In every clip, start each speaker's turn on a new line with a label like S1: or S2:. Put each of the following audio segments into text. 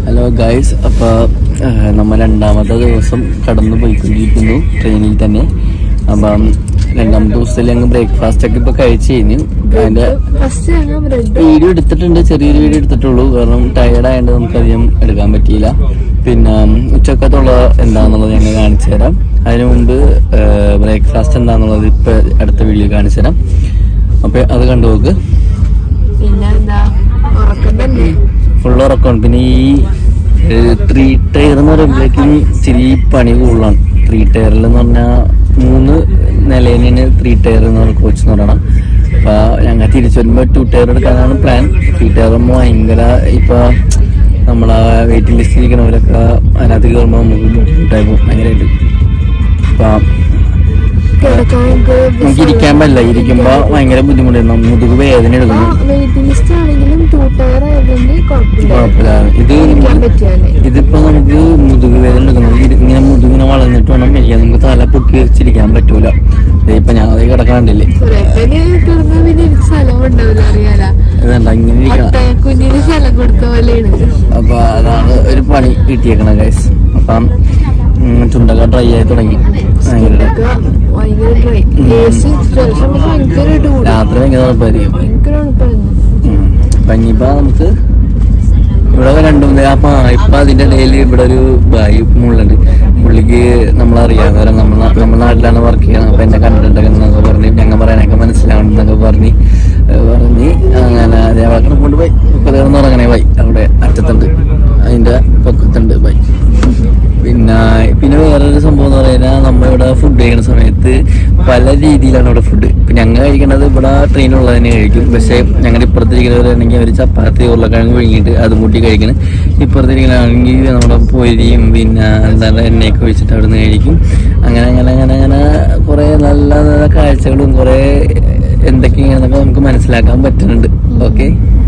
S1: Hello guys അപ്പോൾ നമ്മൾ രണ്ടാമത്തെ ദിവസം കടന്നു പോയിക്കൊണ്ടിരിക്കുന്നു ട്രെയിനിൽ തന്നെ അപ്പം രണ്ടാമത്തെ ദിവസത്തിൽ ഞങ്ങൾ ബ്രേക്ക്ഫാസ്റ്റ് ഒക്കെ ഇപ്പോൾ കഴിച്ച് കഴിഞ്ഞു അതിൻ്റെ
S2: ഫസ്റ്റ് ഞങ്ങൾ ബ്രെഡ്
S1: വീഡിയോ എടുത്തിട്ടുണ്ട് ചെറിയൊരു വീഡിയോ എടുത്തിട്ടുള്ളൂ കാരണം ടയർഡ് ആയതുകൊണ്ട് നമുക്ക് അധികം എടുക്കാൻ പറ്റിയില്ല പിന്നെ ഉച്ചക്കത്തുള്ള എന്താണെന്നുള്ളത് ഞങ്ങൾ കാണിച്ചു തരാം അതിനു മുമ്പ് ബ്രേക്ക്ഫാസ്റ്റ് എന്താണെന്നുള്ളത് ഇപ്പൊ അടുത്ത വീഡിയോ കാണിച്ചു തരാം അപ്പൊ അത് കണ്ടു നോക്ക്
S2: പിന്നെ എന്താ ഉറക്കം തന്നെ
S1: ഫുൾ ഉറക്കമാണ് പിന്നെ ഈ ത്രീ ടയർ എന്ന് പറയുമ്പോഴേക്കും ഇച്ചിരി പണി കൂടുതലാണ് ത്രീ ടയറിൽ എന്ന് പറഞ്ഞാൽ മൂന്ന് നിലയിലാണ് ത്രീ ടയർ എന്ന് പറഞ്ഞ കോച്ച് എന്ന് പറയണം അപ്പൊ ഞങ്ങൾ തിരിച്ചു വരുമ്പോൾ ടു ടയർ എടുക്കാനാണ് പ്ലാൻ ത്രീ ടയർ ആകുമ്പോൾ ഭയങ്കര ഇപ്പൊ നമ്മളെ വെയിറ്റിംഗ് ലിസ്റ്റിൽ ഇരിക്കുന്നവരൊക്കെ അതിനകത്ത് കയറുമ്പോൾ നമുക്ക് ബുദ്ധിമുട്ടായി പോകും ഭയങ്കരമായിട്ട് അപ്പൊ
S2: കിടക്കാൻ നമുക്ക്
S1: നമുക്ക് ഇരിക്കാൻ പറ്റില്ല ഇരിക്കുമ്പോ ഭയങ്കര ബുദ്ധിമുട്ടായിരുന്നു മുതുക് വേദന എടുക്കുന്നു
S2: വെയിറ്റിംഗ് ലിസ്റ്റ് ആണെങ്കിലും ടൂ ടയർ ആയതുകൊണ്ട് കുഴപ്പമില്ല
S1: കുഴപ്പമില്ല ഇത്
S2: ഇരിക്കാൻ പറ്റിയാലേ
S1: ഇതിപ്പോ നമുക്ക് മുതുക് വേദന എടുക്കണം ഇത് ഇങ്ങനെ മുതുകിനെ വളർന്നിട്ട് വേണം ഇരിക്കാൻ നമുക്ക് തല പൊക്കി വെച്ചിരിക്കാൻ പറ്റൂല ദേ ഇപ്പൊ ഞാൻ അതേ കിടക്കാണ്ടില്ലേ
S2: സുരേട്ടന് കിടന്നാ പിന്നെ എനിക്ക് സ്ഥലം ഉണ്ടാവില്ല അറിയാല
S1: ഇതണ്ട ഇങ്ങനെ ഇരിക്കണം
S2: അത്ത കുഞ്ഞിന് സ്ഥലം കൊടുത്ത പോലെയാണ്
S1: അപ്പൊ അതാണ് ഒരു പണി കിട്ടിയേക്കണ ഗൈസ് അപ്പം ഉം, ചുണ്ടൊക്കെ ഡ്രൈ ആയി തുടങ്ങി ഭയങ്കര
S2: ഇതൊക്കെ ഭയങ്കര ഡ്രൈ എ സി ശേഷം ഭയങ്കര ചൂട്
S1: രാത്രി ഭയങ്കര തണുപ്പായിരിക്കും
S2: ഭയങ്കര തണുപ്പായിരുന്നു
S1: ഉം. അപ്പൊ ഇനിയിപ്പോ നമുക്ക് ഇവിടെ രണ്ടു മൂന്ന് അപ്പൊ ഇപ്പൊ അതിന്റെ ഇടയിൽ ഇവിടെ ഒരു ബായി മുള്ളുണ്ട് പുള്ളിക്ക് നമ്മളറിയാവുന്നവരെ നമ്മൾ നമ്മുടെ നാട്ടിലാണ് വർക്ക് ചെയ്യുന്നത് അപ്പൊ എന്നെ കണ്ടിട്ടുണ്ടെന്നൊക്കെ പറഞ്ഞ് ഞങ്ങൾ പറയാനൊക്കെ മനസ്സിലാവണമെന്നൊക്കെ പറഞ്ഞ് ഏഹ് പറഞ്ഞ് അങ്ങനെ അതേപോലെ കൊണ്ടുപോയി കുതിർന്ന് ഉറങ്ങണേ ബൈ അവിടെ അറ്റത്തുണ്ട് അതിന്റെ പൊക്കത്തുണ്ട് ബൈ പിന്നെ പിന്നെ വേറൊരു സംഭവം എന്ന് പറയുന്നത് നമ്മളിവിടെ ഫുഡ് കഴിക്കുന്ന സമയത്ത് പല രീതിയിലാണ് ഇവിടെ ഫുഡ് ഇപ്പം ഞങ്ങൾ കഴിക്കുന്നത് ഇവിടെ ട്രെയിനുള്ളത് തന്നെ കഴിക്കും പക്ഷേ ഞങ്ങളുടെ ഇപ്പുറത്തിരിക്കുന്നവരാണെങ്കിൽ അവർ ചപ്പാത്തി ഉരുളക്കിഴങ്ങ് വിഴുങ്ങിയിട്ട് അതും കൂട്ടി കഴിക്കണം ഇപ്പുറത്തിരിക്കുന്നതാണെങ്കിൽ നമ്മുടെ പൊരിയും പിന്നെ എന്താണ് എണ്ണയൊക്കെ ഒഴിച്ചിട്ട് അവിടെ നിന്ന് കഴിക്കും അങ്ങനെ അങ്ങനെ അങ്ങനെ അങ്ങനെ കുറേ നല്ല നല്ല കാഴ്ചകളും കുറേ എന്തൊക്കെയാണെന്നൊക്കെ നമുക്ക് മനസ്സിലാക്കാൻ പറ്റുന്നുണ്ട് ഓക്കെ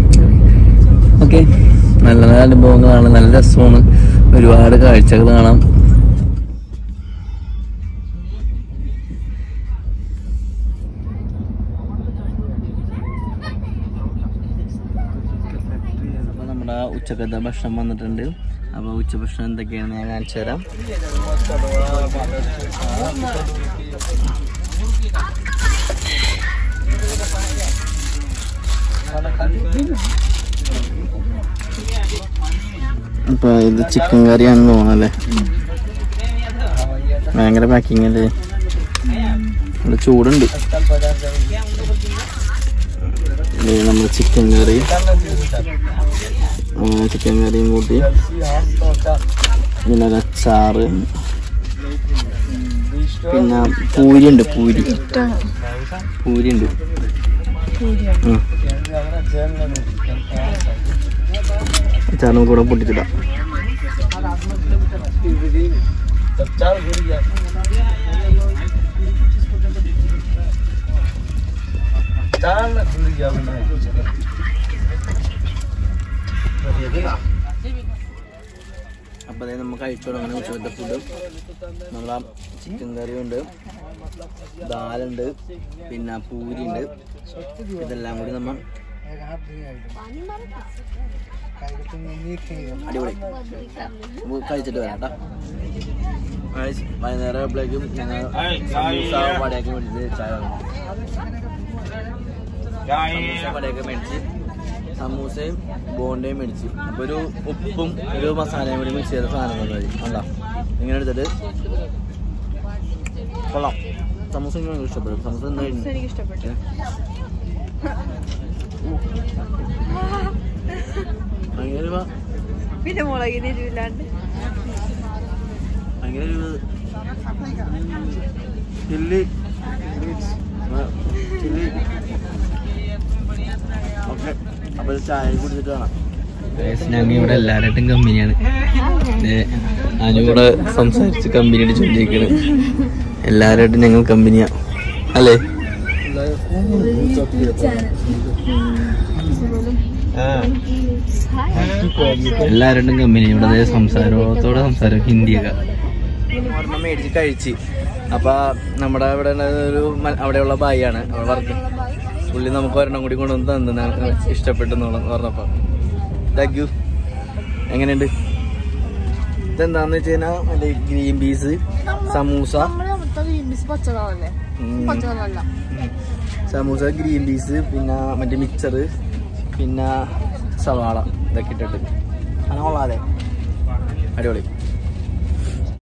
S1: ഓക്കെ നല്ല നല്ല അനുഭവങ്ങളാണ് നല്ല രസമാണ് ഒരുപാട് കാഴ്ചകൾ കാണാം അപ്പോൾ നമ്മുടെ ഉച്ചക്കത്തെ ഭക്ഷണം വന്നിട്ടുണ്ട് അപ്പോൾ ഉച്ചഭക്ഷണം എന്തൊക്കെയാണെന്ന് ഞാൻ കാണിച്ചു തരാം അപ്പൊ ഇത് ചിക്കൻ കറിയാണെന്ന് തോന്നല്ലേ ഭയങ്കര പാക്കിംഗ് അല്ലേ ഇവിടെ ചൂടുണ്ട് ഇത് നമ്മുടെ ചിക്കൻ കറി ആ, ചിക്കൻ കറിയും കൂട്ടി പിന്നെ ഒരു അച്ചാറ് പിന്നെ പൂരി ഉണ്ട് പൂരി പൂരി ഉണ്ട് ഉം. അച്ചാറും കൂടെ പൊട്ടിച്ചിടാം അപ്പോൾ അതായത് നമുക്ക് കഴിച്ചു തുടങ്ങണം ഉച്ചത്തെ ഫുഡ് നമ്മളെ ചിക്കൻ കറി ഉണ്ട് ദാലുണ്ട് പിന്നെ പൂരി ഉണ്ട് ഇതെല്ലാം കൂടി നമ്മൾ അടിപൊളി നമുക്ക് കഴിച്ചിട്ട് വരാം കേട്ടോ Guys, വൈകുന്നേരം ആയപ്പോഴേക്കും ഞങ്ങൾ സമൂസ വടയൊക്കെ മേടിച്ച് ചായ വാങ്ങും. സമൂസ വടയൊക്കെ മേടിച്ച് സമൂസയും ബോണ്ടയും മേടിച്ച് അപ്പൊ ഒരു ഉപ്പും ഒരു മസാലയും കൂടി മിക്സ് ചെയ്ത സാധനങ്ങൾ മതി കണ്ടാ ഇങ്ങനെ എടുത്തിട്ട് കൊള്ളാം സമൂസ എനിക്ക് ഭയങ്കര ഇഷ്ടപ്പെടും സമൂസ എന്താ
S2: എനിക്ക് ഇഷ്ടപ്പെട്ടു
S1: ഭയങ്കര ഒരു-
S2: പിന്നെ മുളകിന് എരിവില്ലാണ്ട്
S1: ഭയങ്കര ഒരു ചില്ലി ചില്ലി ഓക്കെ അപ്പൊ ചായ കുടിച്ചിട്ട് കാണാം ഞങ്ങൾ ഇവിടെ എല്ലാവരായിട്ടും കമ്പനിയാണ് ഞാനിവിടെ സംസാരിച്ച് കമ്പനി അടിച്ചോണ്ടിരിക്കണ് എല്ലാവരായിട്ടും ഞങ്ങൾ കമ്പനിയാ അല്ലേ എല്ലാവരുടെയും കമ്പനി ഇവിടെ ദേ സംസാരത്തോടെ സംസാരം ഹിന്ദിയൊക്കെ ഒരെണ്ണം മേടിച്ച് കഴിച്ച് അപ്പൊ നമ്മുടെ ഇവിടെ ഉള്ളത് ഒരു മ- അവിടെയുള്ള ബായിയാണ് അവിടെ വർക്ക് പുള്ളി നമുക്ക് ഒരെണ്ണം കൂടി കൊണ്ടുവന്ന് തന്നു ഞങ്ങൾക്ക് ഇഷ്ടപ്പെട്ടു എന്ന് പറഞ്ഞപ്പോ താങ്ക് യു എങ്ങനെയുണ്ട് ഇതെന്താന്ന് വെച്ച് കഴിഞ്ഞാൽ മറ്റേ ഗ്രീൻ പീസ് സമൂസ
S2: നമ്മള് അവിടുത്തെ ഗ്രീൻ പീസ് പച്ച കളറല്ലേ
S1: ഉം.
S2: പച്ച കളറല്ല
S1: സമൂസ ഗ്രീൻ പീസ് പിന്നെ മറ്റേ മിക്സർ പിന്നെ സവാള ഇതൊക്കെ ഇട്ടിട്ട് അങ്ങനെ കൊള്ളാതെ അടിപൊളി